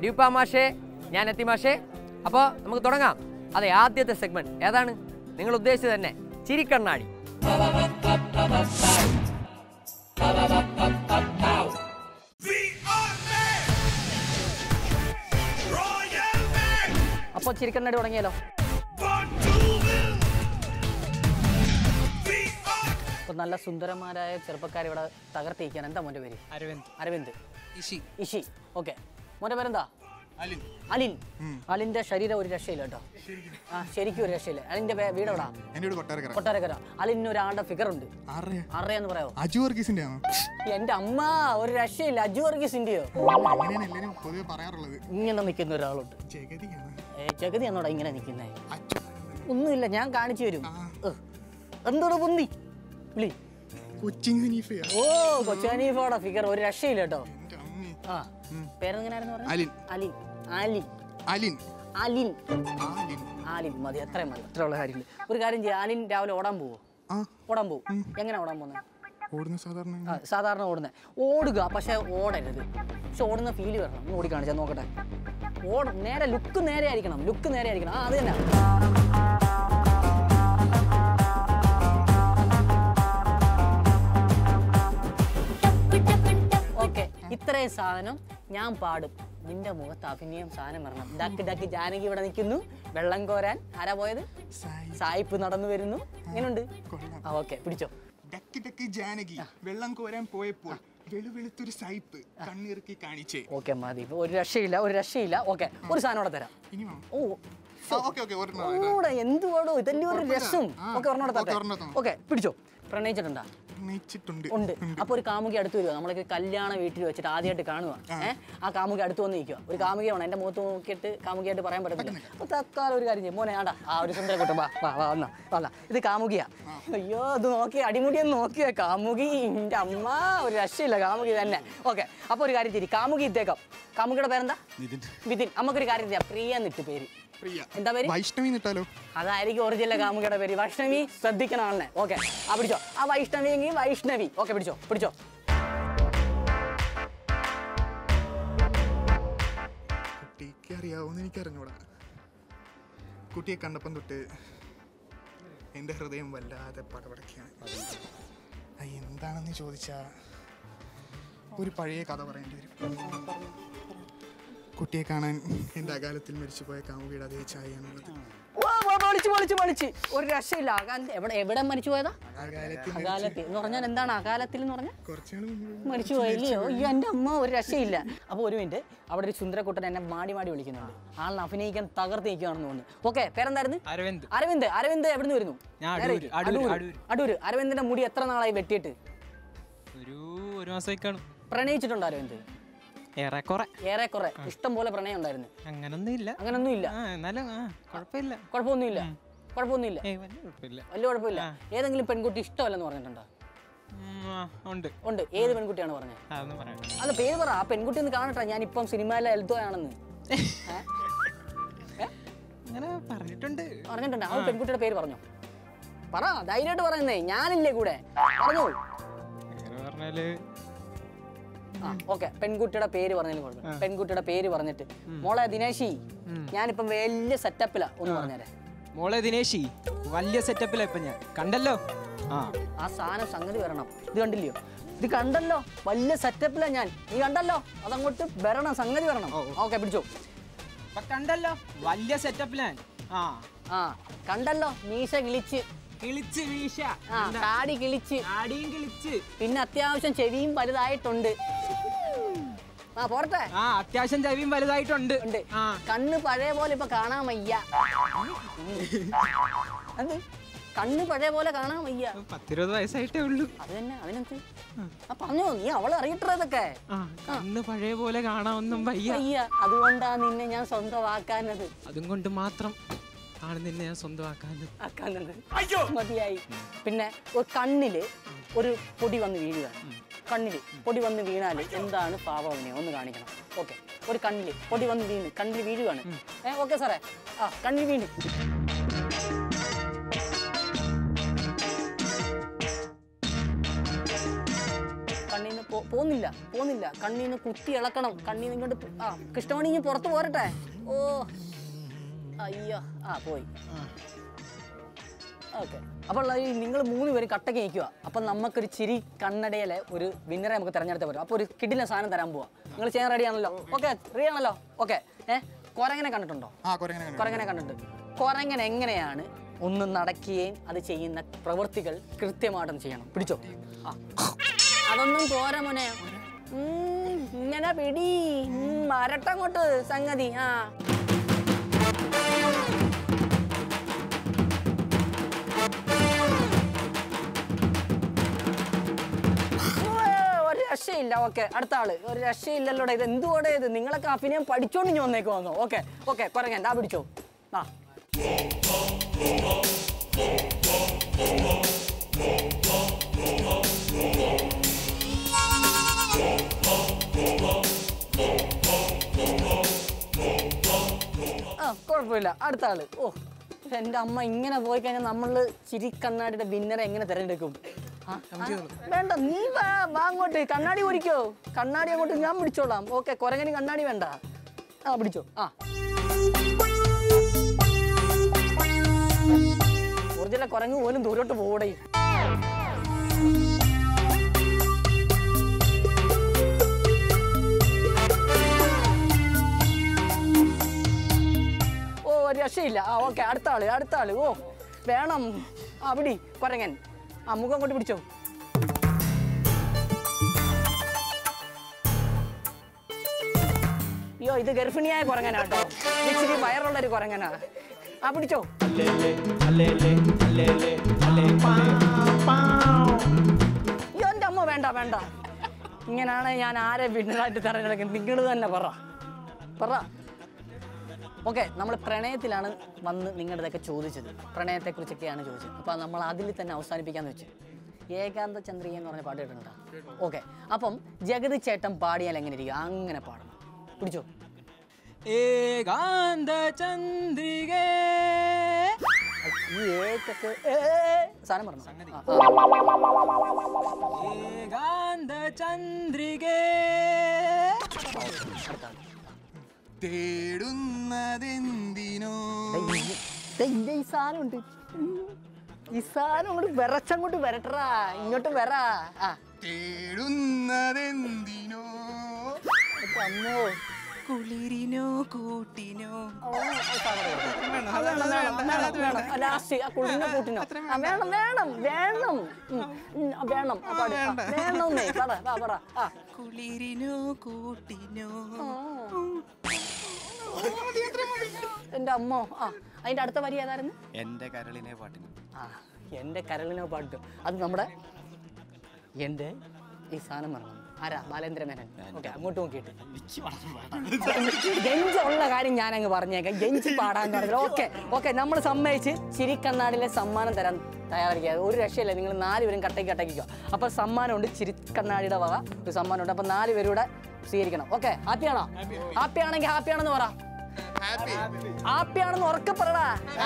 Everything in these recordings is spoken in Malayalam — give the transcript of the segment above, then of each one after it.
ഡ്യൂപ്പ മാഷേ ഞാൻ എത്തി മാഷേ അപ്പോൾ നമുക്ക് തുടങ്ങാം അതെ ആദ്യത്തെ സെഗ്മെന്റ് ഏതാണ് നിങ്ങൾ ഉദ്ദേശിച്ചത് തന്നെ ചിരിക്കണ്ണാടി അപ്പോൾ ചിരിക്കണ്ണാടി തുടങ്ങിയാലോ അപ്പോൾ നല്ല സുന്ദരന്മാരായ ചെറുപ്പക്കാർ ഇവിടെ തകർത്തിരിക്കാൻ എന്താ മോൻ്റെ പേര് അരവിന്ദ് അരവിന്ദ് ഇഷി ഇഷി ഓക്കെ മോൻ്റെ പേരെന്താ അലിൻ അലിൻ അലിൻ്റെ ശരീരം ഒരു രക്ഷയില്ല കേട്ടോ ആ ശരിക്കും ഒരു രക്ഷയില്ല അലിൻ്റെ പേ- വീട് എവിടാ എൻ്റെ വീട് കൊട്ടാരക്കര കൊട്ടാരക്കര അലിന് ഒരാളുടെ ഫിഗർ ഉണ്ട് ആറര അറിയാന്ന് പറയാമോ അജു വർഗീസിന്റെ ആണോ എൻ്റെ അമ്മ ഒരു രക്ഷയില്ല അജു വർഗീസിൻ്റെയോ അങ്ങനെയാണ് എല്ലാവരും പൊതുവെ പറയാറുള്ളത് ഇങ്ങനെ നിൽക്കുന്ന ഒരാളുണ്ട് ജഗതിയാണ് ഏ ജഗതി എന്നോടാ ഇങ്ങനെ നിൽക്കുന്നേ അച്ചു ഒന്നുമില്ല ഞാൻ കാണിച്ചു തരും എന്തോടെ പൊന്നി വിളി കൊച്ചിങ് ഹനീഫയാ ഓ കൊച്ചാനീഫോടെ ഫിഗർ ഒരു രക്ഷയില്ല കേട്ടോ എൻ്റെ അമ്മേ ആ പേരെങ്ങനെയായിരുന്നു പറഞ്ഞത് അലിൻ അലിൻ അലിൻ അലിൻ അലിൻ ആലിൻ ആലിൻ മതി എത്രയും മതി അത്രയുള്ള കാര്യമില്ല ഒരു കാര്യം ചെയ്യാം ആലിൻ രാവിലെ ഓടാൻ പോവോ ആ ഓടാൻ പോവും എങ്ങനെ ഓടാൻ പോകുന്നത് ഓടുന്ന സാധാരണ ആ, സാധാരണ ഓടുന്നത് ഓടുക പക്ഷെ ഓടരുത് പക്ഷെ ഓടുന്ന ഫീല് വരണം ഒന്ന് ഓടി കാണിച്ചാൽ നോക്കട്ടെ ഓട നേരെ ലുക്ക് നേരെ ആയിരിക്കണം ലുക്ക് നേരെ ആയിരിക്കണം ആ അത് തന്നെ ഓക്കെ ഇത്രയും സാധനം ഞാൻ പാടും നിന്റെ മുഖത്ത് അഭിനയം സാധനം വരണം ഡക്ക് ഡക്ക് ജാനകി ഇവിടെ നിൽക്കുന്നു വെള്ളം കോരാൻ ആരാ പോയത് സായി സായിപ്പ് നടന്നു വരുന്നു എങ്ങനെയുണ്ട് കൊള്ളാം ആ ഓക്കെ പിടിച്ചോ ഡക്ക് ഡക്ക് ജാനകി വെള്ളം കോരാൻ പോയപ്പോൾ വെളുവെളുത്തൊരു സൈപ്പ് കണ്ണിറുക്കി കാണിച്ചേ ഓക്കെ മതി ഇപ്പൊ ഒരു രക്ഷയില്ല ഒരു രക്ഷയില്ല ഓക്കെ ഒരു സാധനം കൂടെ തരാം ഇനി വേണം ഓ ഓക്കെ ഓക്കെ ഒരെണ്ണം ഒന്നുകൂടെ എന്തുവാടോ ഇതല്ലേ ഒരു രസം ആ, ഓക്കെ ഒരെണ്ണം ഓക്കേ, ഒരെണ്ണം തരാം തരാം. ഓക്കെ പിടിച്ചോ പ്രണയിച്ചിട്ടുണ്ടാ പ്രണയിച്ചിട്ടുണ്ട് ഉണ്ട് അപ്പൊ ഒരു കാമുകി അടുത്ത് വരിക നമ്മളൊക്കെ കല്യാണ വീട്ടിൽ വെച്ചിട്ട് ആദ്യമായിട്ട് കാണുക ഏഹ് ആ കാമുകി അടുത്ത് വന്ന് നിൽക്കുക ഒരു കാമുകിയാണ് എന്റെ മുഖത്ത് നോക്കിയിട്ട് കാമുകിയായിട്ട് പറയാൻ പറ്റത്തില്ല അപ്പൊ തക്കാലം ഒരു കാര്യം ചെയ്യും മോനെ ആടാ ആ ഒരു സുന്ദര കുട്ടം വാ വാ വാ വന്നാ വന്നാ ഇത് കാമുകിയാ അയ്യോ ഇത് നോക്കി അടിമുടിയൊന്ന് നോക്കിയ കാമുകി എന്റെ അമ്മ ഒരു രക്ഷയില്ല കാമുകി തന്നെ ഓക്കെ അപ്പൊ ഒരു കാര്യം ചെയ്യും കാമുകി ഇദ്ദേഹം കാമുകിയുടെ പേരെന്താ വിതിൻ നമുക്കൊരു കാര്യം ചെയ്യാം പ്രിയ എന്നിട്ട് പേര് പ്രിയ എന്താ പേര് വൈഷ്ണവി നിട്ടാലോ അതായിരിക്കും ഒറിജിനൽ കാമുകയുടെ പേര് വൈഷ്ണവി ശ്രദ്ധിക്കണം ആളിനെ ഓക്കെ ആ പിടിച്ചോ ആ വൈഷ്ണവി എങ്കിൽ വൈഷ്ണവി ഓക്കെ പിടിച്ചോ പിടിച്ചോ കുട്ടിക്ക് അറിയാവോന്ന് എനിക്ക് അറിഞ്ഞൂടാ കുട്ടിയെ കണ്ടപ്പം തൊട്ട് എൻ്റെ ഹൃദയം വല്ലാതെ പടപടക്കുകയാണ് അത് എന്താണെന്ന് ചോദിച്ചാ ഒരു പഴയ കഥ പറയേണ്ടി വരും കുട്ടിയെ കാണാൻ എൻ്റെ അകാലത്തിൽ മരിച്ചുപോയ കാമുകിയുടെ അതേ ചായയാണുള്ളത് വാ, വാ, പൊളിച്ച് പൊളിച്ച് പൊളിച്ച് ഒരു രക്ഷയില്ല അകാലത്ത് എവിടെ എവിടെ മരിച്ചു പോയതാ അകാലത്തിൽ അകാലത്തിൽ എന്ന് പറഞ്ഞാൽ എന്താണ് അകാലത്തിൽ എന്ന് പറഞ്ഞാൽ കുറച്ചാൾ മുമ്പ് മരിച്ചു പോയില്ലയോ അയ്യോ എൻ്റെ അമ്മ ഒരു രക്ഷയില്ല അപ്പോൾ ഒരു മിനിറ്റ് അവിടെ ഒരു സുന്ദരക്കുട്ടൻ എന്നെ മാടി മാടി വിളിക്കുന്നുണ്ട് ആളിനെ അഭിനയിക്കാൻ തകർത്ത് നിൽക്കുകയാണെന്ന് തോന്നുന്നു ഓക്കെ പേരെന്തായിരുന്നു അരവിന്ദ് അരവിന്ദ് അരവിന്ദ് എവിടെ നിന്ന് വരുന്നു ഞാൻ നേരെ അടൂര്, അടൂര്, അടൂര്. അടൂര്. അടൂര് അരവിന്ദിന്റെ മുടി എത്ര നാളായി വെട്ടിയിട്ട് ഒരു ഒരു മാസമായി കാണും പ്രണയിച്ചിട്ടുണ്ടോ അരവിന്ദ് ഏറെക്കുറെ ഏറെക്കുറെ ഇഷ്ടം പോലെ പ്രണയം ഉണ്ടായിരുന്നു അങ്ങനൊന്നും ഇല്ല അങ്ങനൊന്നും ഇല്ല ആ എന്നാലും ആ കുഴപ്പമില്ല കുഴപ്പമൊന്നുമില്ല കുഴപ്പമൊന്നുമില്ല ഏയ് വലിയ കുഴപ്പമില്ല വലിയ കുഴപ്പമില്ല ഏതെങ്കിലും പെൺകുട്ടി ഇഷ്ടമല്ലെന്ന് പറഞ്ഞിട്ടുണ്ടോ ഉം, ആ, ഉണ്ട് ഉണ്ട് ഏത് പെൺകുട്ടിയാണ് പറഞ്ഞത് അതൊന്നും പറയണ്ട അല്ല പേര് പറ ആ പെൺകുട്ടി ഒന്ന് കാണട്ടെ ഞാൻ ഇപ്പം സിനിമയിലെ എൽത്തോ ആണെന്ന് ഏ? ഏ? അങ്ങനെ പറഞ്ഞിട്ടുണ്ട് പറഞ്ഞിട്ടുണ്ട് ആ പെൺകുട്ടിയുടെ പേര് പറഞ്ഞോ പറ ധൈര്യമായിട്ട് പറയുന്നേ ഞാനില്ലേ കൂടെ പറഞ്ഞോ അങ്ങനെ പറഞ്ഞാല് ആ ഓക്കെ പെൺകുട്ടിയുടെ പേര് പറഞ്ഞാലും കുഴപ്പമില്ല പെൺകുട്ടിയുടെ പേര് പറഞ്ഞിട്ട് മോളെ ദിനേശി ഞാനിപ്പം വലിയ സെറ്റപ്പിലാ ഒന്ന് പറഞ്ഞേരെ മോളെ ദിനേശി വലിയ സെറ്റപ്പിലാ ഇപ്പൊ ഞാൻ കണ്ടല്ലോ ആ ആ സാധനം സംഗതി വരണം ഇത് കണ്ടില്ലയോ ഇത് കണ്ടല്ലോ വലിയ സെറ്റപ്പിലാ ഞാൻ നീ കണ്ടല്ലോ അതങ്ങോട്ട് വരണം സംഗതി വരണം ഓക്കെ പിടിച്ചോ ഇപ്പൊ കണ്ടല്ലോ വലിയ സെറ്റപ്പിലാ ഞാൻ ആ ആ കണ്ടല്ലോ മീശ കിളിച്ച് കിളിച്ച് വീശ ആ താടി കിളിച്ച് ആടിയും കിളിച്ച് പിന്നെ അത്യാവശ്യം ചെവിയും വലുതായിട്ടുണ്ട് ആ പോരട്ടെ ആ അത്യാവശ്യം ചെവിയും വലുതായിട്ടുണ്ട് ഉണ്ട് ആ കണ്ണ് പഴയ പോലെ ഇപ്പൊ കാണാൻ വയ്യ അത് കണ്ണ് പഴയ പോലെ കാണാൻ വയ്യ പത്തിരുപത് വയസ്സായിട്ടേ ഉള്ളൂ അത് തന്നെ അതിനെന്ത് ആ പറഞ്ഞോ നീ അവളെ അറിയിട്ടതൊക്കെ ആ കണ്ണ് പഴയ പോലെ കാണാമെന്നും വയ്യ വയ്യ അതുകൊണ്ടാ നിന്നെ ഞാൻ സ്വന്തമാക്കാനത് അതും കൊണ്ട് മാത്രം ആണ് നിന്നെ ഞാൻ സ്വന്തമാക്കാനും ആക്കാനത് മതിയായി പിന്നെ ഒരു കണ്ണില് ഒരു പൊടി വന്ന് വീഴുകയാണ് കണ്ണില് പൊടി വന്ന് വീണാൽ എന്താണ് പാപവിനെ ഒന്ന് കാണിക്കണം ഓക്കെ ഒരു കണ്ണില് പൊടി വന്ന് വീണ് കണ്ണിൽ വീഴുകയാണ് ഏ ഓക്കെ സാറേ ആ കണ്ണിൽ വീണു കണ്ണിൽ നിന്ന് പോന്നില്ല പോന്നില്ല കണ്ണീന്ന് കുത്തി ഇളക്കണം കണ്ണീന്ന് ഇങ്ങോട്ട് പ്- ആ കൃഷ്ണമണി ഇനി പുറത്ത് പോരട്ടെ ഓ അയ്യോ ആ പോയി ഓക്കെ അപ്പോൾ ഈ നിങ്ങൾ മൂന്ന് പേരും കട്ടക്ക് നിൽക്കുക അപ്പം നമുക്കൊരു ചിരി കണ്ണടയിലെ ഒരു വിന്നറെ നമുക്ക് തിരഞ്ഞെടുത്താൽ പറ്റും അപ്പോൾ ഒരു കിഡിലെ സാധനം തരാൻ പോവാം നിങ്ങൾ ചെയ്യാൻ റെഡി ആണല്ലോ ഓക്കെ റെഡി ആണല്ലോ ഓക്കെ ഏ കൊരങ്ങനെ കണ്ടിട്ടുണ്ടോ ആ കുരങ്ങനെ കണ്ടു. കൊരങ്ങനെ കണ്ടിട്ടുണ്ട് കൊരങ്ങൻ എങ്ങനെയാണ് ഒന്ന് നടക്കുകയും അത് ചെയ്യുന്ന പ്രവൃത്തികൾ കൃത്യമായിട്ടൊന്ന് ചെയ്യണം പിടിച്ചോ ആ അതൊന്നും പോരാ മോനെ ഉം, ഇങ്ങനെ പിടി ഉം, വരട്ടങ്ങോട്ട് സംഗതി ആ ഓ, ഒരു രക്ഷയില്ല ഓക്കെ അടുത്ത ആള് ഒരു രക്ഷയില്ലല്ലോടെ ഇത് എന്തുകൂടെ ഇത് നിങ്ങളൊക്കെ അഭിനയം പഠിച്ചോണ്ട് ഞാൻ വന്നേക്ക് വന്നു ഓക്കെ ഓക്കെ കുറങ്ങൻ ദാ പിടിച്ചോ ആ ആ കുഴപ്പമില്ല അടുത്ത ആള് ഓ എൻ്റെ അമ്മ ഇങ്ങനെ പോയി കഴിഞ്ഞാൽ നമ്മൾ ചിരി കണ്ണാടിയുടെ വിന്നറെ എങ്ങനെ തിരഞ്ഞെടുക്കും ആ, ആ, വേണ്ട നീ വാ വാ അങ്ങോട്ട് കണ്ണാടി ഓടിക്കോ കണ്ണാടി അങ്ങോട്ട് ഞാൻ പിടിച്ചോളാം ഓക്കെ കുരങ്ങന് കണ്ണാടി വേണ്ട ആ പിടിച്ചോ ആ ഒറിജിനൽ കുരങ്ങ് പോലും ദൂരോട്ട് പോടേ ഓ ഒരു രക്ഷയില്ല ആ ഓക്കെ അടുത്ത ആള് അടുത്ത ആള് ഓ വേണം ആ പിടി കൊരങ്ങൻ ആ മുഖം കൊണ്ട് പിടിച്ചോ അയ്യോ ഇത് ഗർഭിണിയായ കുരങ്ങനാട്ടോ ഇച്ചിരി വയറുള്ള ഒരു കുരങ്ങനാ ആ പിടിച്ചോ അയ്യോ എൻ്റെ അമ്മ വേണ്ട വേണ്ട ഇങ്ങനെയാണ് ഞാൻ ആരെ വിന്നറായിട്ട് തിരഞ്ഞെടുക്കുന്നത് നിങ്ങൾ തന്നെ പറ പറ ഓക്കെ നമ്മൾ പ്രണയത്തിലാണ് വന്ന് നിങ്ങളുടെ ഇതൊക്കെ ചോദിച്ചത് പ്രണയത്തെക്കുറിച്ചൊക്കെയാണ് ചോദിച്ചത് അപ്പോൾ നമ്മൾ അതിൽ തന്നെ അവസാനിപ്പിക്കാന്ന് വെച്ചു ഏകാന്ത ചന്ദ്രിക എന്ന് പറഞ്ഞ പാട്ട് കേട്ടിട്ടുണ്ടോ ഓക്കെ അപ്പം ജഗതി ചേട്ടൻ പാടിയാൽ എങ്ങനെ ഇരിക്കും അങ്ങനെ പാടണം പിടിച്ചോ ഏകാന്ത ചന്ദ്രികേ ഈ ഏക്കൊക്കെ ഏ, ഏ, ഏ, സാധനം പറഞ്ഞു ആ, ആ. ഏകാന്ത ചന്ദ്രികേ അടുത്ത ആള്. തേടുന്നതെന്തിനോ ദേ ഈ- ദേ ഇന്റെ ഈ സാധനം ഉണ്ട് ഈ സാധനം അങ്ങോട്ട് വിറച്ചങ്ങോട്ട് വരട്ടറാ ഇങ്ങോട്ട് വര ആ തേടുന്നതെന്തിനോ ഇപ്പൊ അമ്മോ കുളിരിനോ കൂട്ടിനോ ഓ, ആ സാധനം കൊടുക്ക്. ആ, വേണം, വേണം, വേണം, വേണം. ആ, ലാസ്റ്റ് ആ കുളിരിനെ കൂട്ടിനോ ആ വേണം വേണം വേണം ഉം, ഉം, ആ, വേണം ആ, പാട് ആ, വേണമെന്നേ പറ വാ പറ ആ കുളിരിനോ കൂട്ടിനോ എൻ്റെ അമ്മോ ആ അതിന്റെ അടുത്ത വരി ഏതായിരുന്നു എന്റെ കരളിനെ പാട്ടിന് ആ എൻ്റെ കരളിനോ പാട്ട് അത് നമ്മുടെ എൻ്റെ ഈ സാധനം പറഞ്ഞു ആരാ ബാലേന്ദ്ര മേനൻ ഓക്കെ അങ്ങോട്ട് നോക്കിയിട്ട് ഗെഞ്ച് ഉള്ള കാര്യം ഞാൻ അങ്ങ് പറഞ്ഞേക്കാം ഗെഞ്ച് പാടാന്ന് പറഞ്ഞത് ഓക്കെ ഓക്കെ നമ്മൾ സമ്മതിച്ച് ചിരിക്കണ്ണാടിലെ സമ്മാനം തരാൻ തയ്യാറായിരിക്കുക ഒരു രക്ഷയില്ല നിങ്ങൾ നാല് പേരും കട്ടയ്ക്ക് കട്ടയ്ക്കുക അപ്പോൾ സമ്മാനമുണ്ട് ചിരിക്കണ്ണാടിയുടെ വക ഒരു സമ്മാനമുണ്ട് അപ്പോൾ നാല് പേരൂടെ സ്വീകരിക്കണം ഓക്കെ ഹാപ്പിയാണോ ഹാപ്പി ആണെങ്കിൽ ഹാപ്പിയാണെന്ന് പറ ഹാപ്പിയാണെന്ന് ഉറക്കെ പറടാ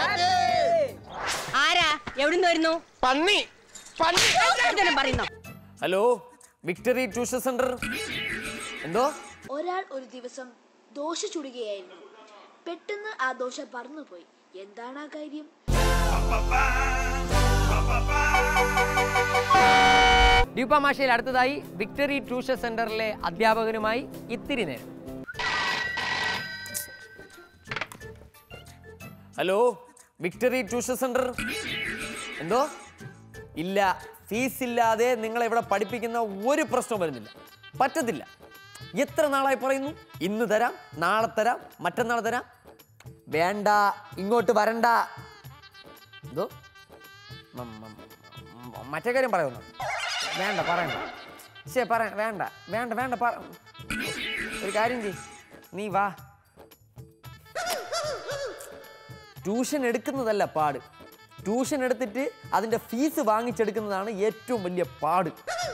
ആരാ എവിടുന്ന് വരുന്നു പന്നി പന്നി എന്തെങ്കിലും പറയുന്നോ ഹലോ വിക്ടറി ട്യൂഷൻ സെന്റർ എന്തോ ഒരാൾ ഒരു ദിവസം ദോശ ചുടുകയായിരുന്നു പെട്ടെന്ന് ആ ദോശ പറന്നുപോയി എന്താണ് ആ കാര്യം ദ്വീപമാശയിൽ അടുത്തതായി വിക്ടറി ട്യൂഷൻ സെന്ററിലെ അധ്യാപകനുമായി ഇത്തിരി നേരം ഹലോ വിക്ടറി ട്യൂഷൻ സെന്റർ എന്തോ ഇല്ല ഫീസ് ഇല്ലാതെ നിങ്ങളെ ഇവിടെ പഠിപ്പിക്കുന്ന ഒരു പ്രശ്നവും വരുന്നില്ല പറ്റത്തില്ല എത്ര നാളായി പറയുന്നു ഇന്ന് തരാം നാളെ തരാം മറ്റന്നാൾ തരാം വേണ്ട ഇങ്ങോട്ട് വരണ്ട എന്തോ മ- മ- മ- മറ്റേ കാര്യം പറയുന്നു വേണ്ട പറയണ്ട ശേ പറ വേണ്ട വേണ്ട വേണ്ട പറ ഒരു കാര്യം ചെയ് നീ വാ ട്യൂഷൻ എടുക്കുന്നതല്ല പാട് ട്യൂഷൻ എടുത്തിട്ട് അതിന്റെ ഫീസ് വാങ്ങിച്ചെടുക്കുന്നതാണ് ഏറ്റവും വലിയ പാട്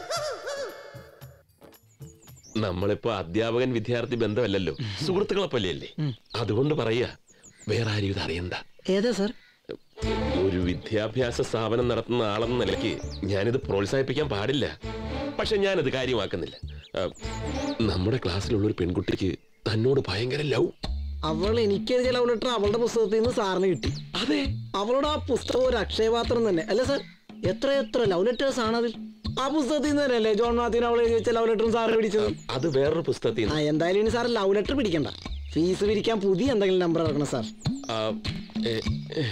നമ്മളിപ്പോ അധ്യാപകൻ വിദ്യാർത്ഥി ബന്ധമല്ലല്ലോ സുഹൃത്തുക്കളെ പോലെയല്ലേ അതുകൊണ്ട് പറയാ വേറെ ആരും ഇത് അറിയണ്ട ഏതാ സാർ ഒരു വിദ്യാഭ്യാസ സ്ഥാപനം നടത്തുന്ന ആളെന്ന നിലയ്ക്ക് ഞാനിത് പ്രോത്സാഹിപ്പിക്കാൻ പാടില്ല പക്ഷെ ഞാനിത് കാര്യമാക്കുന്നില്ല ആ, നമ്മുടെ ക്ലാസ്സിലുള്ള ഒരു പെൺകുട്ടിക്ക് തന്നോട് ഭയങ്കര ലവ് അവൾ എനിക്ക് എഴുതിയ ലവ് ലെറ്റർ അവളുടെ പുസ്തകത്തിൽ നിന്ന് സാറിന് കിട്ടി അതെ അവളുടെ ആ പുസ്തകം ഒരു അക്ഷയപാത്രം തന്നെ അല്ലേ സാർ എത്ര എത്ര ലവ് ലെറ്റേഴ്സ് ആണ് അതിൽ ആ പുസ്തകത്തിൽ നിന്ന് തന്നെയല്ലേ ജോൺ മാത്യുവിന് അവൾ എഴുതി വെച്ച ലവ് ലെറ്ററും സാറിന് പിടിച്ചത് അത് വേറൊരു പുസ്തകത്തിൽ ആ നിന്ന്. എന്തായാലും ഇനി സാർ ലവ് ലെറ്റർ പിടിക്കണ്ട ഫീസ് പിരിക്കാൻ പുതിയ എന്തെങ്കിലും നമ്പർ ഇറക്കണം സാർ ആ, ഏ, ഏ,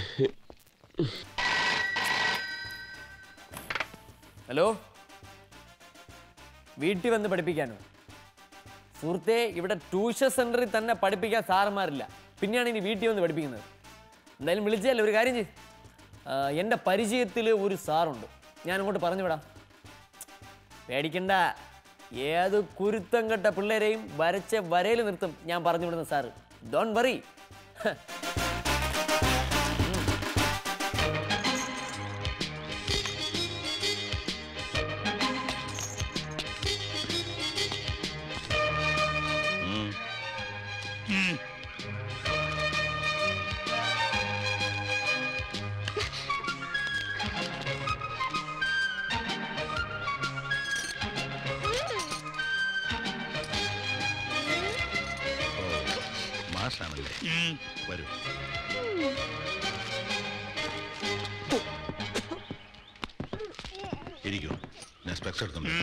ഹലോ വീട്ടിൽ വന്ന് പഠിപ്പിക്കാനോ സുഹൃത്തെ ഇവിടെ ട്യൂഷൻ സെന്ററിൽ തന്നെ പഠിപ്പിക്കാൻ സാറന്മാരില്ല പിന്നെയാണ് ഇനി വീട്ടിൽ വന്ന് പഠിപ്പിക്കുന്നത് എന്തായാലും വിളിച്ചല്ലേ ഒരു കാര്യം ചെയ്യ് ആ, എൻ്റെ പരിചയത്തിൽ ഒരു സാറുണ്ട് ഞാൻ അങ്ങോട്ട് പറഞ്ഞു വിടാം പേടിക്കണ്ട ഏത് കുരുത്തം കെട്ട പിള്ളേരെയും വരച്ച വരയിൽ നിർത്തും ഞാൻ പറഞ്ഞു വിടുന്ന സാറ് ഡോൺ വറി മാഷാണല്ലേ വരൂ ഇരിക്കൂ ഞാൻ സ്പെക്സ് എടുത്തുണ്ട്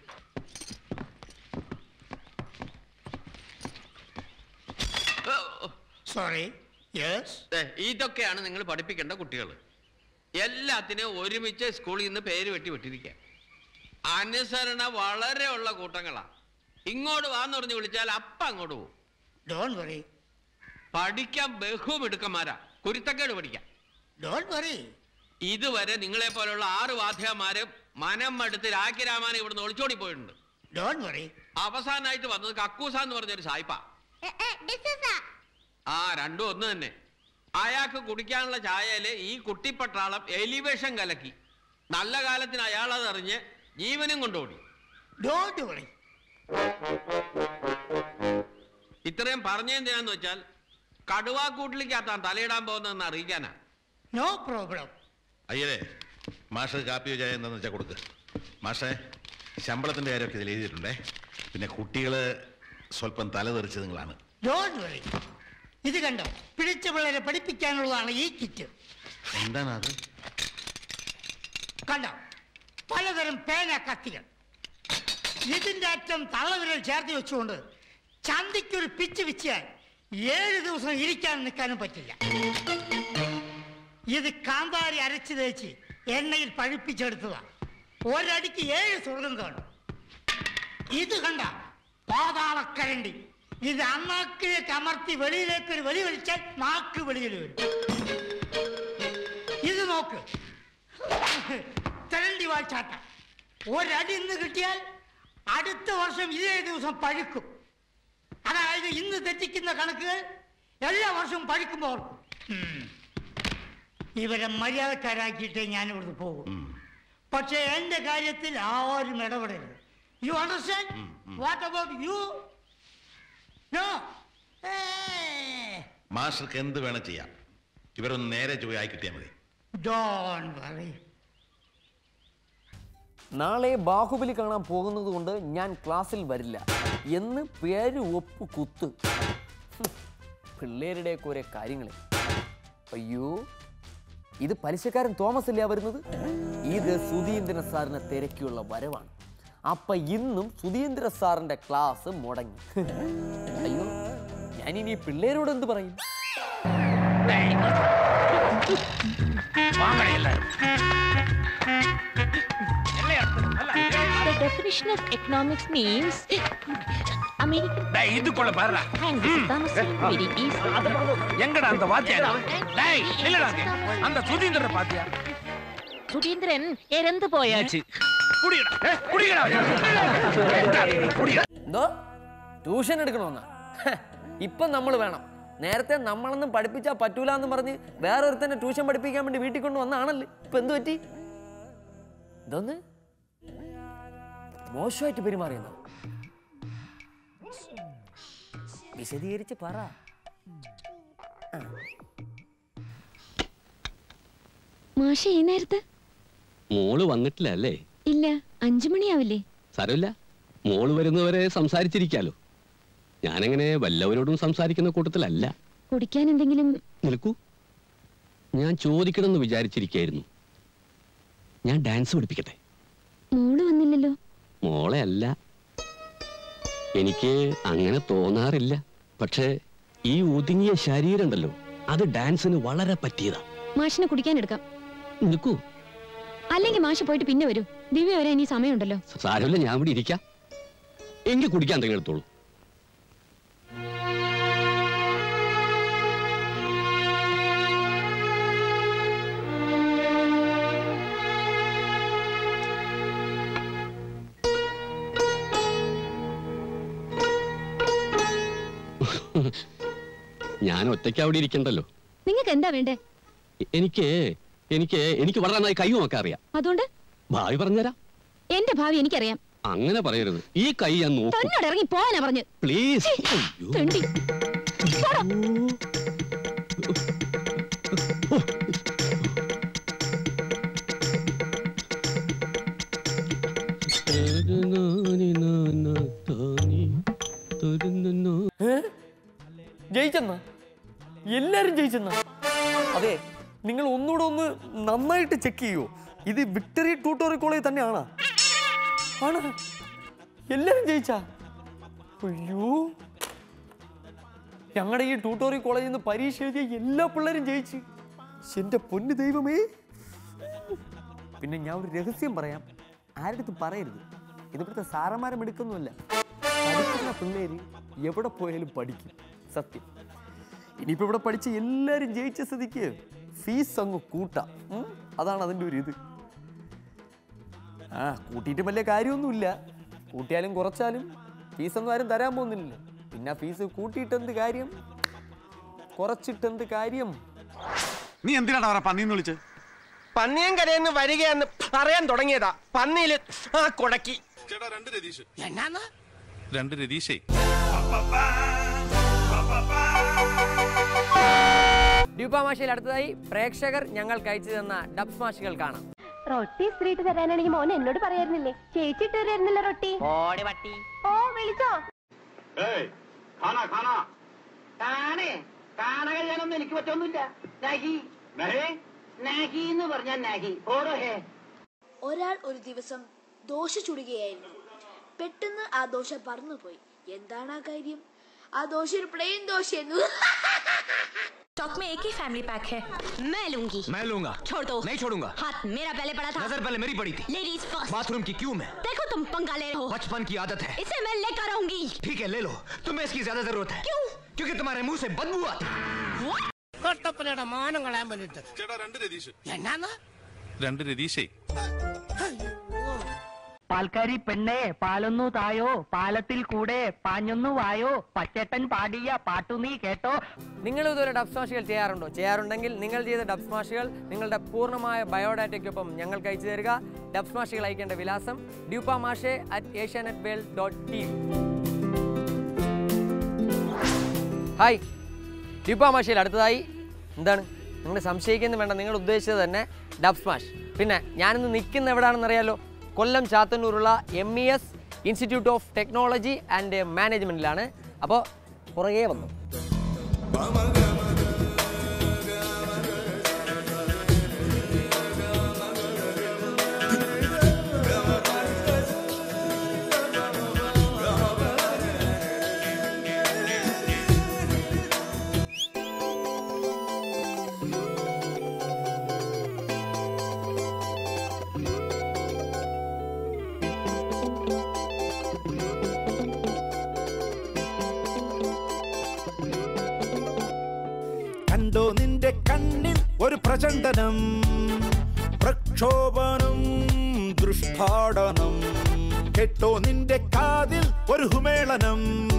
സോറി യെസ് ദേ, ഇതൊക്കെയാണ് നിങ്ങൾ പഠിപ്പിക്കേണ്ട കുട്ടികൾ എല്ലാത്തിനും ഒരുമിച്ച് സ്കൂളിൽ നിന്ന് പേര് വെട്ടി വിട്ടിരിക്കുക അനുസരണ വളരെ ഉള്ള കൂട്ടങ്ങളാ ഇങ്ങോട്ട് വാന്ന് പറഞ്ഞ് വിളിച്ചാൽ അപ്പ അങ്ങോട്ട് പോകും ഡോൺ വറി പഠിക്കാൻ ബഹുമിടുക്കന്മാരാ കുരുത്തക്കേട് പഠിക്കാൻ ഡോൺ വറി ഇതുവരെ നിങ്ങളെ പോലുള്ള ആറ് വാദ്യമാര് മനം മടുത്ത് രാഖിരാമാനെ ഇവിടുന്ന് ഒളിച്ചോടി പോയിട്ടുണ്ട് ഡോൺ വറി അവസാനമായിട്ട് വന്നത് കക്കൂസ എന്ന് പറഞ്ഞൊരു സായിപ്പ ആ രണ്ടും ഒന്ന് തന്നെ അയാൾക്ക് കുടിക്കാനുള്ള ചായയില് ഈ കുട്ടിപ്പട്ടാളം എലിവേഷൻ കലക്കി നല്ല കാലത്തിന് അയാൾ അതറിഞ്ഞ് ജീവനും കൊണ്ടോടി ഡോണ്ട് വറി ഇത്രയും പറഞ്ഞെന്തിനാന്ന് വെച്ചാൽ കടുവാക്കൂട്ടിലേക്കകത്താൻ തലയിടാൻ പോകുന്നതെന്ന് അറിയിക്കാനാ നോ പ്രോബ്ലം അയ്യരെ മാഷ് കാപ്പിയോ ചായ എന്താന്ന് വെച്ചാൽ കൊടുക്ക് മാഷേ ശമ്പളത്തിന്റെ കാര്യമൊക്കെ ഇതിൽ എഴുതിയിട്ടുണ്ടേ പിന്നെ കുട്ടികൾ സ്വല്പം തലതെറിച്ച് നിങ്ങളാണ് ഡോണ്ട് വറി ഇത് കണ്ടോ പിടിച്ച പിള്ളേരെ പഠിപ്പിക്കാനുള്ളതാണ് ഈ കിറ്റ് എന്താണ് അത് കണ്ടോ പലതരം പേന കത്തികൾ ഇതിന്റെ അറ്റം തള്ളവിരൽ ചേർത്ത് വെച്ചുകൊണ്ട് ചന്തിക്കൊരു പിച്ച് വിച്ചാൽ ഏഴ് ദിവസം ഇരിക്കാൻ നിൽക്കാനും പറ്റില്ല ഇത് കാന്താരി അരച്ച് തേച്ച് എണ്ണയിൽ പഴുപ്പിച്ചെടുത്തതാ ഒരടിക്ക് ഏഴ് സ്വർഗം കാണും ഇത് കണ്ട പാതാളക്കരണ്ടി ഇത് അണ്ണാക്കിലേക്ക് അമർത്തി വെളിയിലേക്ക് ഒരു വെളി വലിച്ചാൽ നാക്ക് വെളിയിൽ വരും ഇത് നോക്ക് തെരണ്ടി വാഴ്ചാട്ട ഒരടി ഇന്ന് കിട്ടിയാൽ അടുത്ത വർഷം ഇതേ ദിവസം പഴുക്കും അതായത് ഇന്ന് തെറ്റിക്കുന്ന കണക്കുകൾ എല്ലാ വർഷവും പഴുക്കുമ്പോൾ ഓർക്കും. ഉം. ഇവരെ മര്യാദക്കാരാക്കിയിട്ടേ ഞാൻ ഇവിടുന്ന് പോകും പക്ഷേ എന്റെ കാര്യത്തിൽ ആരും ഇടപെടരുത് you understand what about you know മാസ്റ്റർക്ക് എന്ത് വേണം ചെയ്യാം ഇവരൊന്ന് നേരെ ചൊവ്വ ആയി കിട്ടിയാൽ മതി ഡോൺ വറി നാളെ ബാഹുബലി കാണാൻ പോകുന്നത് കൊണ്ട് ഞാൻ ക്ലാസ്സിൽ വരില്ല എന്ന് പേര് ഒപ്പ് കുത്ത് ഹും, പിള്ളേരുടെയൊക്കെ ഓരോ കാര്യങ്ങൾ അയ്യോ ഇത് പലിശക്കാരൻ തോമസ് അല്ലേ വരുന്നത് ഇത് സുധീന്ദ്രൻ സാറിനെ തിരക്കിയുള്ള വരവാണ് അപ്പൊ ഇന്നും സുധീന്ദ്ര സാറിന്റെ ക്ലാസ് മുടങ്ങി അയ്യോ ഞാനിനി ഈ പിള്ളേരോട് എന്ത് പറയും The definition of economics means American இதுக்குள்ள பாருடா and Saddam Hussein very easy. எங்கடா அந்த வாத்தியார் டேய் இல்லடா அந்த சுதீந்திர பாத்தியா സുധീന്ദ്രൻ എരന്ത് പോയാச்சு குடிங்கடா ஏ, குடிங்கடா குடிங்கடா എന്തോ ട്യൂഷൻ എടുക്കണമെന്നാ ഹ, ഇപ്പം നമ്മൾ വേണം നേരത്തെ നമ്മളൊന്നും പഠിപ്പിച്ചാൽ പറ്റൂല എന്ന് പറഞ്ഞ് വേറെ ഒരുത്തന്നെ ട്യൂഷൻ പഠിപ്പിക്കാൻ വേണ്ടി വീട്ടിൽ കൊണ്ട് വന്നാണല്ലോ ഇപ്പൊ എന്ത് പറ്റി ഇതൊന്ന് മോശമായിട്ട് പെരുമാറിയെന്നോ വിശദീകരിച്ച് പറ മാഷ ഈ നേരത്ത് മോള് വന്നിട്ടില്ല അല്ലേ ഇല്ല അഞ്ചു മണിയാവില്ലേ സാരമില്ല മോള് വരുന്നവരെ സംസാരിച്ചിരിക്കാലോ ഞാനങ്ങനെ വല്ലവരോടും സംസാരിക്കുന്ന കൂട്ടത്തിലല്ല കുടിക്കാൻ എന്തെങ്കിലും നിൽക്കൂ ഞാൻ ചോദിക്കണമെന്ന് വിചാരിച്ചിരിക്കായിരുന്നു ഞാൻ ഡാൻസ് പഠിപ്പിക്കട്ടെ മോള് വന്നില്ലല്ലോ മോളെ അല്ല എനിക്ക് അങ്ങനെ തോന്നാറില്ല പക്ഷേ ഈ ഒതുങ്ങിയ ശരീരം ഉണ്ടല്ലോ അത് ഡാൻസിന് വളരെ പറ്റിയതാ മാഷിനെ കുടിക്കാൻ എടുക്കാം നിൽക്കൂ അല്ലെങ്കിൽ മാഷ് പോയിട്ട് പിന്നെ വരൂ ദിവ്യ വരെ ഇനി സമയമുണ്ടല്ലോ സാരമില്ല ഞാൻ ഇവിടെ ഇരിക്കാം എങ്കിൽ കുടിക്കാൻ എന്തെങ്കിലും എടുത്തോളൂ ഞാൻ ഒറ്റയ്ക്ക് അവിടെ ഇരിക്കണ്ടല്ലോ നിങ്ങൾക്ക് എന്താ വേണ്ടേ എ- എനിക്ക് എനിക്ക് എനിക്ക് വളരെ നന്നായി കൈ നോക്കാൻ അറിയാം അതുകൊണ്ട് ഭാവി പറഞ്ഞുതരാം എന്റെ ഭാവി എനിക്കറിയാം അങ്ങനെ പറയരുത് ഈ കൈ ഞാൻ നോക്കും തന്നോട് ഇറങ്ങി പോവാനാ പറഞ്ഞു പ്ലീസ് തെണ്ടി പോടാ. ജയിച്ചെന്ന എല്ലാരും ജയിച്ചെന്ന അതെ നിങ്ങൾ ഒന്നുകൂടെ ഒന്ന് നന്നായിട്ട് ചെക്ക് ചെയ്യൂ ഇത് വിക്ടറി ട്യൂട്ടോറിയൽ കോളേജ് തന്നെയാണോ ആണ് എല്ലാരും ജയിച്ചാ അയ്യോ ഞങ്ങളുടെ ഈ ട്യൂട്ടോറിയൽ കോളേജിൽ നിന്ന് പരീക്ഷ എഴുതിയ എല്ലാ പിള്ളേരും ജയിച്ച് എന്റെ പൊന്നു ദൈവമേ പിന്നെ ഞാൻ ഒരു രഹസ്യം പറയാം ആരുടെ അടുത്ത് പറയരുത് ഇതിവിടുത്തെ സാറന്മാരെ എടുക്കൊന്നുമല്ല പഠിക്കുന്ന പിള്ളേര് എവിടെ പോയാലും പഠിക്കും സത്യം ഇനിയിപ്പോ ഇവിടെ പഠിച്ച എല്ലാരും ജയിച്ച സ്ഥിതിക്ക് ഫീസ് അങ്ങ് കൂട്ടാം ഉം? അതാണ് അതിൻ്റെ ഒരു ഇത് ആ കൂട്ടിയിട്ട് വലിയ കാര്യമൊന്നുമില്ല കൂട്ടിയാലും കുറച്ചാലും ഫീസൊന്നും ആരും തരാൻ പോകുന്നില്ല പിന്നെ ഫീസ് കൂട്ടിയിട്ട് എന്ത് കാര്യം കുറച്ചിട്ട് എന്ത് കാര്യം നീ എന്തിനാണ് അവരെ പന്നിന്ന് വിളിച്ച് പന്നിയും കരയെന്ന് വരികയെന്ന് പറയാൻ തുടങ്ങിയതാ പന്നിയില് ആ കൊടക്കി ചേട്ടാ രണ്ട് രതീഷ് എന്നാന്ന് രണ്ട് രതീഷേ ഡ്യൂപ്പാമാശയിൽ അടുത്തതായി പ്രേക്ഷകർ ഞങ്ങൾക്ക് അയച്ചു തന്ന ഡബ് സ്മാഷുകൾ കാണാം റൊട്ടി സ്ത്രീട്ട് തരാനാണെങ്കിൽ മോൻ എന്നോട് പറയായിരുന്നില്ലേ ചേച്ചിട്ട് തരായിരുന്നില്ല റൊട്ടി ഓടി പട്ടി ഓ വിളിച്ചോ കാണേ കാണക ഞാനൊന്നും എനിക്ക് പറ്റൊന്നുമില്ല നഹി നഹി എന്ന് പറഞ്ഞാൽ നഹി ഓടോ ഹേ ഒരാൾ ഒരു ദിവസം ദോശ ചുടുകയായിരുന്നു പെട്ടെന്ന് ആ ദോശ പറന്നുപോയി എന്താണ് ആ കാര്യം ആ ദോശ ഒരു പ്ലെയിൻ ദോശയായിരുന്നു स्टॉक में एक ही फैमिली पैक है मैं लूंगी मैं लूंगा छोड़ दो नहीं छोड़ूंगा हाथ मेरा पहले पड़ा था नजर पहले मेरी पड़ी थी लेडीज फर्स्ट बाथरूम की क्यों मैं देखो तुम पंगा ले रहे हो बचपन की आदत है इसे मैं लेकर आऊंगी ठीक है ले लो तुम्हें इसकी ज्यादा जरूरत है क्यों क्योंकि तुम्हारे मुंह से बदबू आती കൊട്ടപ്പനയുടെ മാനം കളയാൻ വേണ്ടിട്ട് ചേട്ടാ രണ്ട് രതീഷ് എന്നാന്ന് രണ്ട് രതീഷേ പാൽക്കാരി പെണ്ണെ പാലൊന്നു തായോ പാലത്തിൽ കൂടെ പാഞ്ഞൊന്നു വായോ പച്ചേട്ടൻ പാടിയ പാട്ടു നീ കേട്ടോ നിങ്ങൾ ഇതുവരെ ഡബ് സ്മാഷുകൾ ചെയ്യാറുണ്ടോ ചെയ്യാറുണ്ടെങ്കിൽ നിങ്ങൾ ചെയ്ത ഡബ് സ്മാഷുകൾ നിങ്ങളുടെ പൂർണ്ണമായ ബയോഡാറ്റയ്ക്കൊപ്പം ഞങ്ങൾക്ക് അയച്ചു തരിക ഡബ് സ്മാഷുകൾ അയക്കേണ്ട വിലാസം Duppa Mashe at Asianet world dot T hi Duppa മാഷയിൽ അടുത്തതായി എന്താണ് നിങ്ങൾ സംശയിക്കുന്നു വേണ്ട നിങ്ങൾ ഉദ്ദേശിച്ചത് തന്നെ ഡബ് സ്മാഷ് പിന്നെ ഞാനിന്ന് നിൽക്കുന്ന എവിടെയാണെന്ന് അറിയാലോ കൊല്ലം ചാത്തന്നൂരുള്ള M E S institute of technology and മാനേജ്മെൻറ്റിലാണ് അപ്പോൾ പുറകെ വന്നു കണ്ടോ നിന്റെ കണ്ണിൽ ഒരു പ്രചണ്ഡനം പ്രക്ഷോഭനം ദൃഷ്ടാടനം കേട്ടോ നിന്റെ കാതിൽ ഒരു ഹുമേളനം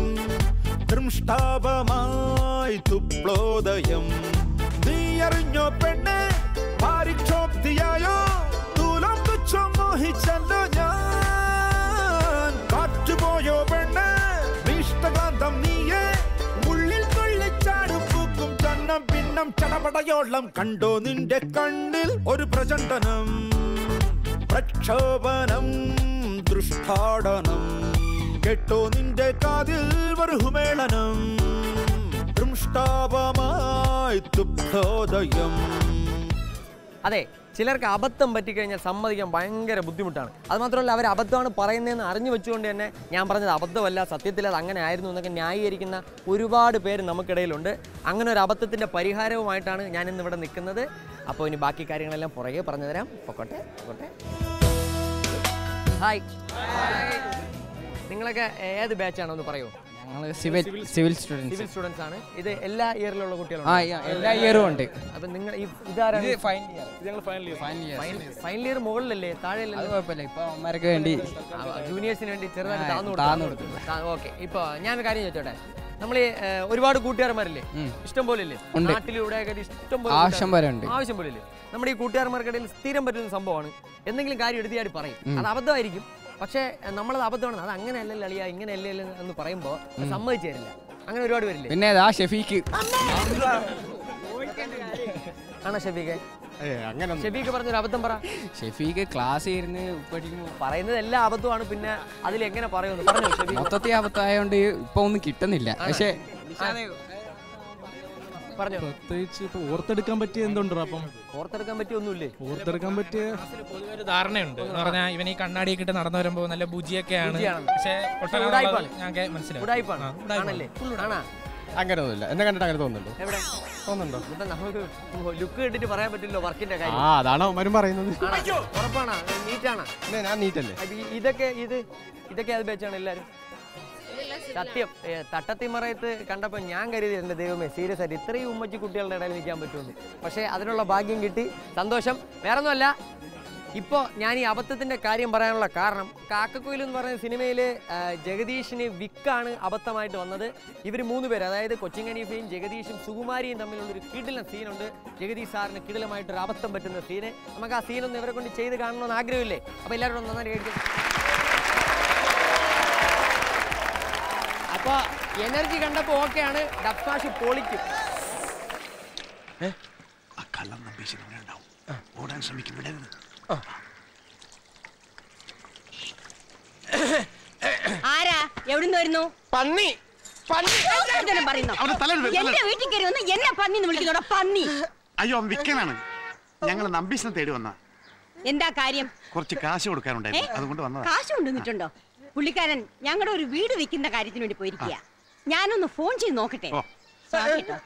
ദൃഷ്ടാപമായി തുപ്ലോദയം നീ അറിഞ്ഞോ പെണ്ണ് പാരിക്ഷോപ്തിയായോ തൂലം തുച്ഛം മോഹിച്ചല്ലോ ഞാൻ കാറ്റുപോയോ പെണ്ണ് ഭീഷ്ടകാന്തം നീയേ ഉള്ളിൽ കൊള്ളിച്ചാടും പൂക്കും ചന്നം പിന്നം ചടപടയോളം കണ്ടോ നിന്റെ കണ്ണിൽ ഒരു പ്രചണ്ഡനം പ്രക്ഷോഭനം ദൃഷ്ടാടനം കേട്ടോ നിന്റെ കാതിൽ വർഹുമേളനം ദൃഷ്ടാപമായി തുപ്തോദയം അതെ ചിലർക്ക് അബദ്ധം പറ്റിക്കഴിഞ്ഞാൽ സമ്മതിക്കാൻ ഭയങ്കര ബുദ്ധിമുട്ടാണ് അത് മാത്രമല്ല അവർ അബദ്ധമാണ് പറയുന്നതെന്ന് അറിഞ്ഞു വെച്ചുകൊണ്ട് തന്നെ ഞാൻ പറഞ്ഞത് അബദ്ധമല്ല സത്യത്തിൽ അത് അങ്ങനെ ആയിരുന്നു എന്നൊക്കെ ന്യായീകരിക്കുന്ന ഒരുപാട് പേര് നമുക്കിടയിലുണ്ട് അങ്ങനെ ഒരു അബദ്ധത്തിൻ്റെ പരിഹാരവുമായിട്ടാണ് ഞാൻ ഇന്ന് ഇവിടെ നിൽക്കുന്നത് അപ്പോൾ ഇനി ബാക്കി കാര്യങ്ങളെല്ലാം പുറകെ പറഞ്ഞു തരാം പൊക്കോട്ടെ പൊക്കോട്ടെ ഹായ് നിങ്ങളൊക്കെ ഏത് ബാച്ചാണോ ഒന്ന് പറയൂ ഞങ്ങൾ civil civil students civil students ആണ് ഇത് എല്ലാ ഇയറിലുള്ള കുട്ടികളും ആ, yeah, എല്ലാ year ഉം ഉണ്ട്. അപ്പം നിങ്ങൾ ഈ ഇതാരാണ് ഇത് final year. ഞങ്ങൾ final year. Final year. Final year മുകളിലല്ലേ താഴെ അത് കുഴപ്പമില്ല ഇപ്പൊ അവന്മാർക്ക് വേണ്ടി ജൂനിയേഴ്സിന് വേണ്ടി ചെറുതായിട്ട് ആ, താന്നു താന്നു കൊടുത്തു ഓക്കെ ഇപ്പൊ ഞാനൊരു കാര്യം ചോദിച്ചോട്ടെ നമ്മൾ ഒരുപാട് കൂട്ടുകാരന്മാരില്ലേ ഇഷ്ടം പോലെ ഇല്ലേ ഉണ്ട്. നാട്ടിൽ ഇവിടെ ഇഷ്ടം പോലെ ആവശ്യം പോലെ ഉണ്ട്. ആവശ്യം പോലെ ഇല്ലേ നമ്മുടെ ഈ കൂട്ടുകാരന്മാർക്കിടയിൽ സ്ഥിരം പറ്റുന്ന സംഭവമാണ് എന്തെങ്കിലും കാര്യം എടുത്തിയാടി പറയും ഉം. അത് അബദ്ധമായിരിക്കും പക്ഷേ നമ്മളത് അബദ്ധമാണ് അത് അങ്ങനെ അല്ലല്ലോ അളിയ ഇങ്ങനെ അല്ലല്ലോ എന്ന് പറയുമ്പോൾ സമ്മതിച്ചു തരില്ല അങ്ങനെ ഒരുപാട് പേരില്ലേ പിന്നെ ആ ഷെഫീക്ക് ആണോ ഷെഫീഖ് അങ്ങനെ ഷെഫീഖ് പറഞ്ഞൊരു അബദ്ധം പറ ഷെഫീക്ക് ക്ലാസ് ഇരുന്ന് പഠിക്കുമ്പോൾ പറയുന്നത് എല്ലാ അബദ്ധമാണ് പിന്നെ അതിൽ എങ്ങനെ പറയുന്നു പറഞ്ഞു ഷെഫീഖ് മൊത്തത്തിൽ അബദ്ധമായോണ്ട് ഇപ്പൊ ഒന്നും കിട്ടുന്നില്ല പക്ഷേ പറഞ്ഞു പ്രത്യേകിച്ച് ഇപ്പൊ ഓർത്തെടുക്കാൻ പറ്റിയ എന്തുണ്ടോ അപ്പം ഓർത്തെടുക്കാൻ പറ്റിയ ഒന്നുമില്ലേ ഓർത്തെടുക്കാൻ പറ്റിയ പൊതുവെ ഒരു ധാരണയുണ്ട് എന്ന് പറഞ്ഞാൽ ഇവൻ ഈ കണ്ണാടിയൊക്കെ ഇട്ട് നടന്നു വരുമ്പോൾ നല്ല ബുജിയൊക്കെയാണ് ബുജിയാണ്. പക്ഷേ പക്ഷേ ഉടായിപ്പാണ്. ഞാൻ കേ- മനസ്സിലായി ഉടായിപ്പാണ്. ആ, ഉടായിപ്പാണ്. ആണല്ലേ? ആണാ? അങ്ങനെയൊന്നുമില്ല എന്നെ കണ്ടിട്ട് അങ്ങനെ തോന്നുന്നുണ്ടോ എവിടെ തോന്നുന്നുണ്ടോ ഇപ്പൊ നമുക്ക് ലുക്ക് കണ്ടിട്ട് പറയാൻ പറ്റില്ലോ വർക്കിന്റെ ആ കാര്യം അതാണ് അവന്മാരും പറയുന്നത് ആണോ? ഉറപ്പാണോ നീറ്റാണോ പിന്നെ ഞാൻ നീറ്റല്ലേ അത് ഈ- ഇതൊക്കെ ഇത് ഇതൊക്കെ അത് വെച്ചാണ് എല്ലാരും സത്യം ഏ, തട്ടത്തിമറയത്ത് കണ്ടപ്പോൾ ഞാൻ കരുതി എൻ്റെ ദൈവമേ സീരിയസ് ആയിട്ട് ഇത്രയും ഉമ്മച്ചി കുട്ടികളുടെ ഇടയിൽ നിൽക്കാൻ പറ്റുമെന്ന് പക്ഷേ അതിനുള്ള ഭാഗ്യം കിട്ടി സന്തോഷം വേറൊന്നുമല്ല ഇപ്പോൾ ഞാൻ ഈ അബദ്ധത്തിൻ്റെ കാര്യം പറയാനുള്ള കാരണം കാക്കക്കുയിൽ എന്ന് പറയുന്ന സിനിമയിൽ ജഗദീഷിന് വിക്കാണ് അബദ്ധമായിട്ട് വന്നത് ഇവർ മൂന്ന് പേര് അതായത് കൊച്ചിൻ ഹനീഫയും ജഗദീഷും സുകുമാരിയും തമ്മിലുള്ളൊരു കിടിലൻ സീനുണ്ട് ജഗദീഷ് സാറിന് കിടിലമായിട്ടൊരു അബദ്ധം പറ്റുന്ന സീന് നമുക്ക് ആ സീനൊന്ന് ഇവരെ കൊണ്ട് ചെയ്ത് കാണണമെന്ന് ആഗ്രഹമില്ലേ അപ്പോൾ എല്ലാവരും ഒന്ന് നന്നായി കേൾക്കും അപ്പോൾ എനർജി കണ്ടപ്പോൾ ഓക്കെയാണ് ഡബ്സ്മാഷ് പൊളിക്കും ആ കള്ളം നമ്പീശൻ ഇവിടെ ഉണ്ടാവും ഓടാൻ ശ്രമിക്കും വിടരുത് ആരാ എവിടുന്ന് വരുന്നു പന്നി പന്നി ഇതെല്ലാം പറയുന്നോ അവിടെ തലയിൽ വെ- എന്റെ തലയിൽ. വീട്ടിൽ കയറി വന്ന് എന്നെ പന്നി എന്ന് വിളിക്കുന്നോടാ പന്നി അയ്യോ അവൻ വിക്കനാണ് ഞങ്ങൾ നമ്പീശനെ തേടി വന്ന എന്താ കാര്യം കുറച്ച് കാശ് കൊടുക്കാനുണ്ടായിരുന്നു ഏ? അതുകൊണ്ട് വന്നതാ കാശ് കൊണ്ടുവന്നിട്ടുണ്ടോ പുള്ളിക്കാരൻ ഞങ്ങളുടെ ഒരു വീട് വെക്കുന്ന കാര്യത്തിന് വേണ്ടി പോയിരിക്കുക ഞാനൊന്ന് ഫോൺ ചെയ്ത് നോക്കട്ടെ ഓ. Sorry കേട്ടോ.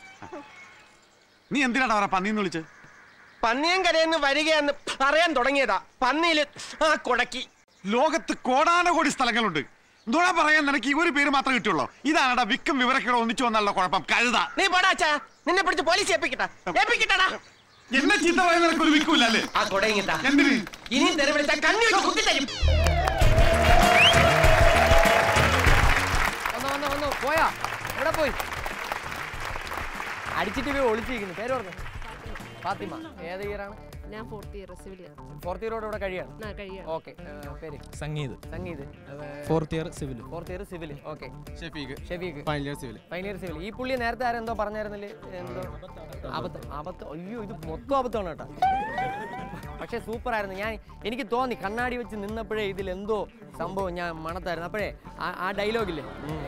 നീ എന്തിനാണ് അവരെ പന്നിന്ന് വിളിച്ച് പന്നിയങ്കരയെന്ന് വരികയെന്ന് പറയാൻ തുടങ്ങിയതാ പന്നിയില് ആ കൊടക്കി ലോകത്ത് കോടാനകോടി സ്ഥലങ്ങളുണ്ട് നുണ പറയാൻ നിനക്ക് ഈ ഒരു പേര് മാത്രമേ കിട്ടുള്ളൂ ഇതാണടാ വിക്കും വിവരക്കേടോ ഒന്നിച്ചു വന്നുള്ള കുഴപ്പം കഴുത നീ പോടാച്ചാ നിന്നെ പിടിച്ച് പോലീസ് ഏൽപ്പിക്കട്ടാ ഏൽപ്പിക്കട്ടാടാ എന്നെ ചീത്ത പറയാൻ നിനക്ക് ഒരു വിക്കൂല അല്ലേ ആ കൊടങ്ങിട്ടാ എന്തിന് ഇനി തെറി വിളിച്ചാ കണ്ണി വെച്ച് കുത്തി തരും വന്നോ വന്നോ വന്നോ പോയാ എവിടെ പോയി അടിച്ചിട്ട് പോയി ഒളിച്ചിരിക്കുന്നു പേര് പറഞ്ഞു ഫാത്തിമ ഏത് ഇയറാണ് ഞാൻ ഫോർത്ത് ഇയർ സിവിൽ ഫോർത്ത് ഇയറോട് ഇവിടെ കഴിയാണ് ആ, കഴിയാണ്. ഓക്കെ പേര് Sangeeth Sangeeth fourth year civil fourth year civil okay Shefeeq Shefeeq final year civil final year civil ഈ പുള്ളി നേരത്തെ ആരെന്തോ പറഞ്ഞായിരുന്നില്ലേ എന്തോ അബദ്ധം അബദ്ധം അയ്യോ ഇത് മൊത്തം അബദ്ധമാണ് കേട്ടോ പക്ഷേ സൂപ്പർ ആയിരുന്നു ഞാൻ എനിക്ക് തോന്നി കണ്ണാടി വെച്ച് നിന്നപ്പോഴേ ഇതിൽ എന്തോ സംഭവം ഞാൻ മണത്തായിരുന്നു അപ്പോഴേ ആ- ആ ഡയലോഗില്ലേ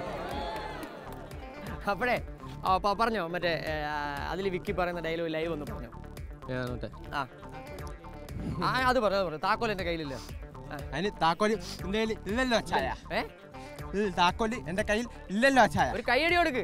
അപ്പോഴേ ആ പ- പറഞ്ഞോ മറ്റേ അതിൽ വിക്കി പറയുന്ന ഡയലോഗ് ലൈവ് ഒന്ന് പറഞ്ഞോ ആ ആ അത് പറഞ്ഞു അത് പറഞ്ഞു താക്കോൽ എൻ്റെ കയ്യിലില്ല ആ. അതിന് താക്കോല് എന്റെ കയ്യിൽ ഇല്ലല്ലോ ചായ ഏ ഇത് താക്കോല് എന്റെ കയ്യിൽ ഇല്ലല്ലോ ചായ ഒരു കൈയടി കൊടുക്ക്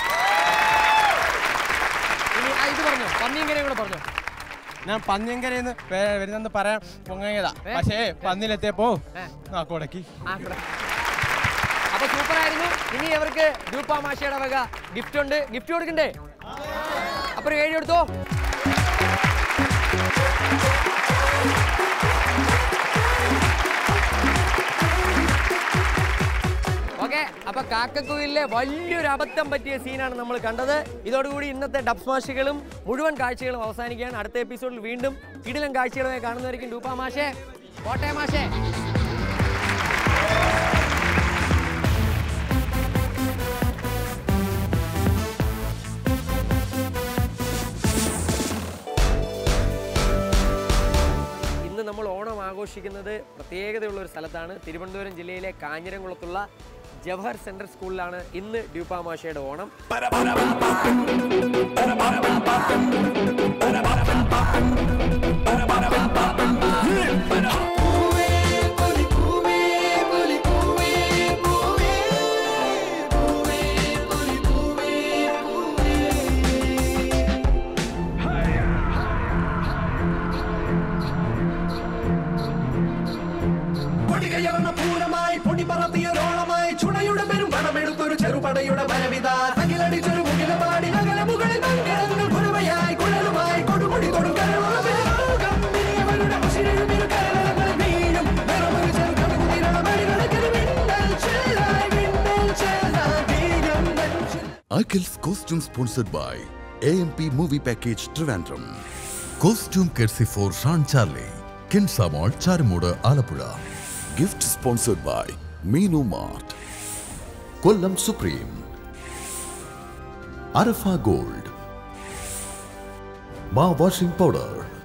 ഇനി ആ ഇത് പറഞ്ഞോ പന്നിയങ്കരെ കൂടെ പറഞ്ഞോ ഞാൻ പന്നിയങ്കരന്ന് വരുന്നെന്ന് പറയാൻ പൊങ്ങിയതാ പക്ഷേ പന്നിലെത്തിയപ്പോ ആ കൊടക്കി ആ, ഇവിടെ. അപ്പൊ സൂപ്പർ ആയിരുന്നു ഇനി അവർക്ക് ഗ്രൂപ്പ് മാഷയുടെ വക ഗിഫ്റ്റ് ഉണ്ട് ഗിഫ്റ്റ് കൊടുക്കണ്ടേ അപ്പൊ ഒരു ഏഴ് എടുത്തോ ഓക്കെ അപ്പൊ കാക്കക്കുയിലെ വലിയൊരു അബദ്ധം പറ്റിയ സീനാണ് നമ്മൾ കണ്ടത് ഇതോടുകൂടി ഇന്നത്തെ ഡബ് സ്മാഷുകളും മുഴുവൻ കാഴ്ചകളും അവസാനിക്കുകയാണ് അടുത്ത എപ്പിസോഡിൽ വീണ്ടും കിടിലം കാഴ്ചകളുമായി കാണുന്നവരിക്കും ഡൂപ്പ മാഷേ കോട്ടയം മാഷേ ഇന്ന് നമ്മൾ ഓണം ആഘോഷം ആഘോഷിക്കുന്നത് പ്രത്യേകതയുള്ള ഒരു സ്ഥലത്താണ് തിരുവനന്തപുരം ജില്ലയിലെ കാഞ്ഞിരംകുളത്തുള്ള ജവഹർ സെൻട്രൽ സ്കൂളിലാണ് ഇന്ന് ഡ്യൂപ്പാമാഷയുടെ ഓണം പൊടികയർന്ന പൂരമായി പൊടി പറത്തിയൊരോളമായി ചുണയുടെ പെരും പണമെടുത്തൊരു ചെറുപടയുടെ വരവിത അകിലടിച്ചൊരു മുകിലപാടി അകല മുകളിൽ മംഗളങ്ങൾ കുറുവയായി കുഴലുമായി കൊടുമുടി Akhil's costume sponsored by AMP Movie Package Trivandrum. Costume courtesy for Sean Charlie. Kinsa Mall, Charamoda, Alapura. Gift sponsored by Minu Mart. Kollam Supreme. Arafa Gold. Ma Washing Powder.